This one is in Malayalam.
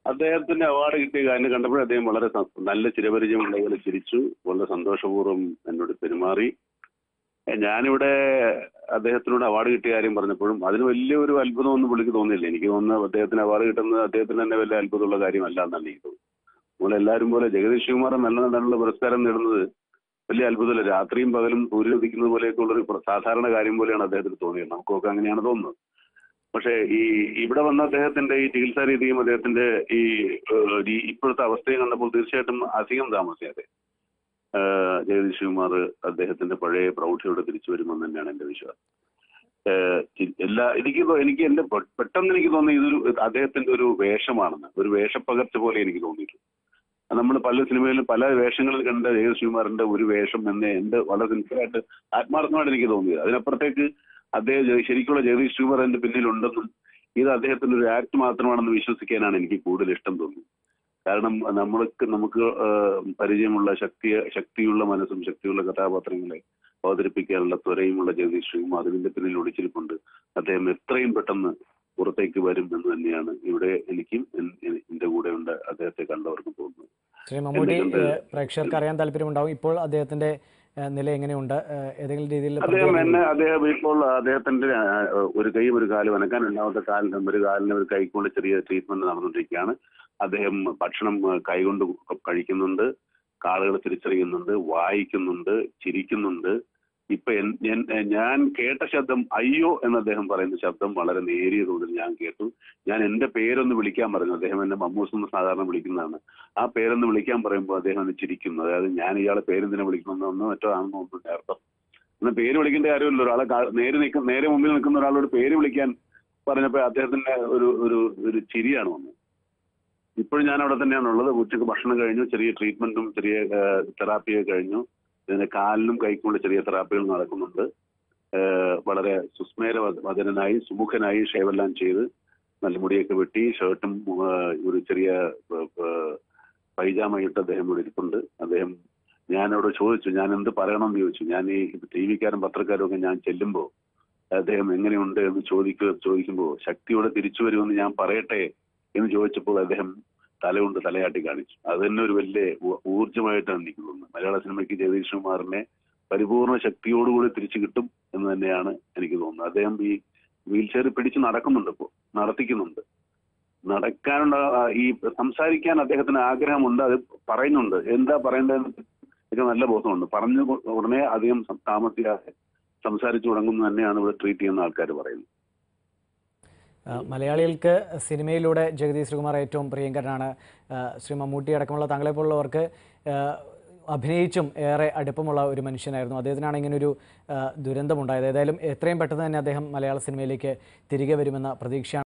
അദ്ദേഹത്തിന്റെ അവാർഡ് കിട്ടിയ കാര്യം കണ്ടപ്പോൾ അദ്ദേഹം വളരെ സ- നല്ല ചിരപരിചയമുള്ള പോലെ ചിരിച്ചു വളരെ സന്തോഷപൂർവ്വം എന്നോട് പെരുമാറി ഏ, ഞാനിവിടെ അദ്ദേഹത്തിനോട് അവാർഡ് കിട്ടിയ കാര്യം പറഞ്ഞപ്പോഴും അതിന് വലിയൊരു അത്ഭുതമൊന്നും പുള്ളിക്ക് തോന്നിയില്ല എനിക്ക് തോന്നുന്നത് അദ്ദേഹത്തിന് അവാർഡ് കിട്ടുന്നത് അദ്ദേഹത്തിന് തന്നെ വലിയ അത്ഭുതമുള്ള കാര്യമല്ല എന്നാണ് എനിക്ക് തോന്നുന്നത് നമ്മളെല്ലാവരും പോലെ ജഗദീഷ് ശിവകുമാർ നല്ല നടനുള്ള പുരസ്കാരം നേടുന്നത് വലിയ അത്ഭുതമല്ല രാത്രിയും പകലും സൂര്യൻ ഉദിക്കുന്നത് പോലെയൊക്കെ ഉള്ളൊരു പ്ര- സാധാരണ കാര്യം പോലെയാണ് അദ്ദേഹത്തിന് തോന്നിയത് നമുക്കൊക്കെ അങ്ങനെയാണ് തോന്നുന്നത് പക്ഷേ ഈ ഇവിടെ വന്ന അദ്ദേഹത്തിന്റെ ഈ ചികിത്സാ രീതിയും അദ്ദേഹത്തിന്റെ ഈ ഏഹ്, ഈ ഇപ്പോഴത്തെ അവസ്ഥയും കണ്ടപ്പോൾ തീർച്ചയായിട്ടും അധികം താമസിയാതെ ഏഹ്, ജഗദീഷ് ശിവകുമാർ അദ്ദേഹത്തിന്റെ പഴയ പ്രൗഢിയോടെ തിരിച്ചു വരുമെന്ന് തന്നെയാണ് എന്റെ വിശ്വാസം ഏഹ്, ചി- എല്ലാ എനിക്ക് തോ- എനിക്ക് എന്റെ പെ- പെട്ടെന്ന് എനിക്ക് തോന്നി ഇതൊരു അദ്ദേഹത്തിന്റെ ഒരു വേഷമാണെന്ന് ഒരു വേഷപ്പകർച്ച പോലെ എനിക്ക് തോന്നിയിട്ടുണ്ട് നമ്മൾ പല സിനിമയിലും പല വേഷങ്ങളിൽ കണ്ട ജഗദീഷ് ശിവകുമാറിന്റെ ഒരു വേഷം എന്ന് എന്റെ വളരെ സിൻസിയറായിട്ട് ആത്മാർത്ഥമായിട്ട് എനിക്ക് തോന്നിയത് അതിനപ്പുറത്തേക്ക് അദ്ദേഹം ജ- ശരിക്കുള്ള ജഗദീഷ് ശിവകുമാർ എന്റെ പിന്നിലുണ്ടെന്നും ഇത് അദ്ദേഹത്തിന്റെ ഒരു ആക്ട് മാത്രമാണെന്ന് വിശ്വസിക്കാനാണ് എനിക്ക് കൂടുതൽ ഇഷ്ടം തോന്നുന്നത് കാരണം നമ്മൾക്ക് നമുക്ക് ആഹ്, പരിചയമുള്ള ശക്തി ശക്തിയുള്ള മനസ്സും ശക്തിയുള്ള കഥാപാത്രങ്ങളെ അവതരിപ്പിക്കാനുള്ള ത്വരയുമുള്ള ജഗദീഷ് ശിവകുമാർ അതിന്റെ പിന്നിൽ ഒളിച്ചിരിപ്പുണ്ട് അദ്ദേഹം എത്രയും പെട്ടെന്ന് പുറത്തേക്ക് വരും എന്ന് തന്നെയാണ് ഇവിടെ എനിക്കും എൻ- എൻ- എന്റെ കൂടെ ഉണ്ട് അദ്ദേഹത്തെ കണ്ടവർക്കും തോന്നുന്നത് ശ്രീ മമ്മൂട്ടി എന്തുകൊണ്ട് ഏഹ്, പ്രേക്ഷകർക്ക് അറിയാൻ താല്പര്യമുണ്ടാവും ഇപ്പോൾ അദ്ദേഹത്തിന്റെ ഏഹ്, നില എങ്ങനെയുണ്ട് ഏഹ്, ഏതെങ്കിലും രീതിയിൽ അദ്ദേഹം പ്രതികരണം എന്നെ അദ്ദേഹം ഇപ്പോൾ അദ്ദേഹത്തിന്റെ ആ, ഒരു കൈയും ഒരു കാലും അനക്കാൻ രണ്ടാമത്തെ കാലിന് ഒരു കാലിന് ഒരു കൈക്കൊണ്ട് ചെറിയ ട്രീറ്റ്മെന്റ് നടന്നുകൊണ്ടിരിക്കുകയാണ് അദ്ദേഹം ഭക്ഷണം ആ, കൈകൊണ്ട് കഴിക്കുന്നുണ്ട് കാളുകൾ തിരിച്ചറിയുന്നുണ്ട് വായിക്കുന്നുണ്ട് ചിരിക്കുന്നുണ്ട് ഇപ്പൊ എൻ- ഞാൻ ഞാൻ കേട്ട ശബ്ദം അയ്യോ എന്ന് അദ്ദേഹം പറയുന്ന ശബ്ദം വളരെ നേരിയ തോതിൽ ഞാൻ കേട്ടു ഞാൻ എന്റെ പേരൊന്ന് വിളിക്കാൻ പറഞ്ഞു അദ്ദേഹം എന്നെ മമ്മൂസ് എന്ന് സാധാരണ വിളിക്കുന്നതാണ് ആ പേരൊന്ന് വിളിക്കാൻ പറയുമ്പോൾ അദ്ദേഹം ഒന്ന് ചിരിക്കുന്നു അതായത് ഞാൻ ഇയാളെ പേരെന്തിനെ വിളിക്കണമെന്നോ മറ്റോ ആണെന്നോ ഒന്നും അർത്ഥം എന്നാൽ പേര് വിളിക്കേണ്ട കാര്യമില്ല ഒരാളെ കാ- നേരെ നിൽക്കുന്ന നേരെ മുമ്പിൽ നിൽക്കുന്ന ഒരാളോട് പേര് വിളിക്കാൻ പറഞ്ഞപ്പോൾ അദ്ദേഹത്തിന്റെ ഒരു ഒരു ഒരു ചിരിയാണ് വന്നത് ഇപ്പോഴും ഞാൻ അവിടെ തന്നെയാണ് ഉള്ളത് ഉച്ചയ്ക്ക് ഭക്ഷണം കഴിഞ്ഞു ചെറിയ ട്രീറ്റ്മെന്റും ചെറിയ തെറാപ്പിയൊക്കെ കഴിഞ്ഞു ഇതിന്റെ കാലിനും കൈക്കുമുള്ള ചെറിയ തെറാപ്പികൾ നടക്കുന്നുണ്ട് ഏഹ് വളരെ സുസ്മേര വദ- വദനനായി സുമുഖനായി ഷേവെല്ലാം ചെയ്ത് നല്ല മുടിയൊക്കെ വെട്ടി ഷർട്ടും ഏഹ് ഒരു ചെറിയ ഏഹ്, ഏഹ്, പൈജാമ ഇട്ട് അദ്ദേഹം ഇവിടെ ഇരിപ്പുണ്ട് അദ്ദേഹം ഞാനവിടെ ചോദിച്ചു ഞാൻ എന്ത് പറയണം എന്ന് ചോദിച്ചു ഞാൻ ഈ ടി വിക്കാരും പത്രക്കാരും ഒക്കെ ഞാൻ ചെല്ലുമ്പോൾ അദ്ദേഹം എങ്ങനെയുണ്ട് എന്ന് ചോദിക്കുക ചോദിക്കുമ്പോൾ ശക്തിയോടെ തിരിച്ചു വരുമെന്ന് ഞാൻ പറയട്ടെ എന്ന് ചോദിച്ചപ്പോൾ അദ്ദേഹം തലകൊണ്ട് തലയാട്ടി കാണിച്ചു അത് തന്നെ ഒരു വലിയ ഊ- ഊർജ്ജമായിട്ടാണ് എനിക്ക് തോന്നുന്നത് മലയാള സിനിമയ്ക്ക് ജഗദീഷ് കുമാറിനെ പരിപൂർണ ശക്തിയോടുകൂടി തിരിച്ചു കിട്ടും എന്ന് തന്നെയാണ് എനിക്ക് തോന്നുന്നത് അദ്ദേഹം ഈ വീൽ ചെയർ പിടിച്ച് നടക്കുന്നുണ്ട് ഇപ്പോൾ നടത്തിക്കുന്നുണ്ട് നടക്കാനുള്ള ആ, ഈ സംസാരിക്കാൻ അദ്ദേഹത്തിന് ആഗ്രഹമുണ്ട് അത് പറയുന്നുണ്ട് എന്താ പറയേണ്ടതെന്ന് ഒക്കെ നല്ല ബോധമുണ്ട് പറഞ്ഞു ഉടനെ അധികം സം- താമസിയാതെ സംസാരിച്ചു തുടങ്ങുന്നു തന്നെയാണ് ഇവിടെ ട്രീറ്റ് ചെയ്യുന്ന ആൾക്കാർ പറയുന്നത് ആ, മലയാളികൾക്ക് സിനിമയിലൂടെ ജഗദീഷ് ശ്രീകുമാർ ഏറ്റവും പ്രിയങ്കരനാണ് ആ, ശ്രീ മമ്മൂട്ടി അടക്കമുള്ള താങ്കളെപ്പോലുള്ളവർക്ക് ആ, അഭിനയിച്ചും ഏറെ അടുപ്പമുള്ള ഒരു മനുഷ്യനായിരുന്നു അദ്ദേഹത്തിനാണ് ഇങ്ങനൊരു ആ, ദുരന്തമുണ്ടായത് ഏതായാലും എത്രയും പെട്ടെന്ന് തന്നെ അദ്ദേഹം മലയാള സിനിമയിലേക്ക് തിരികെ വരുമെന്ന പ്രതീക്ഷയാണ്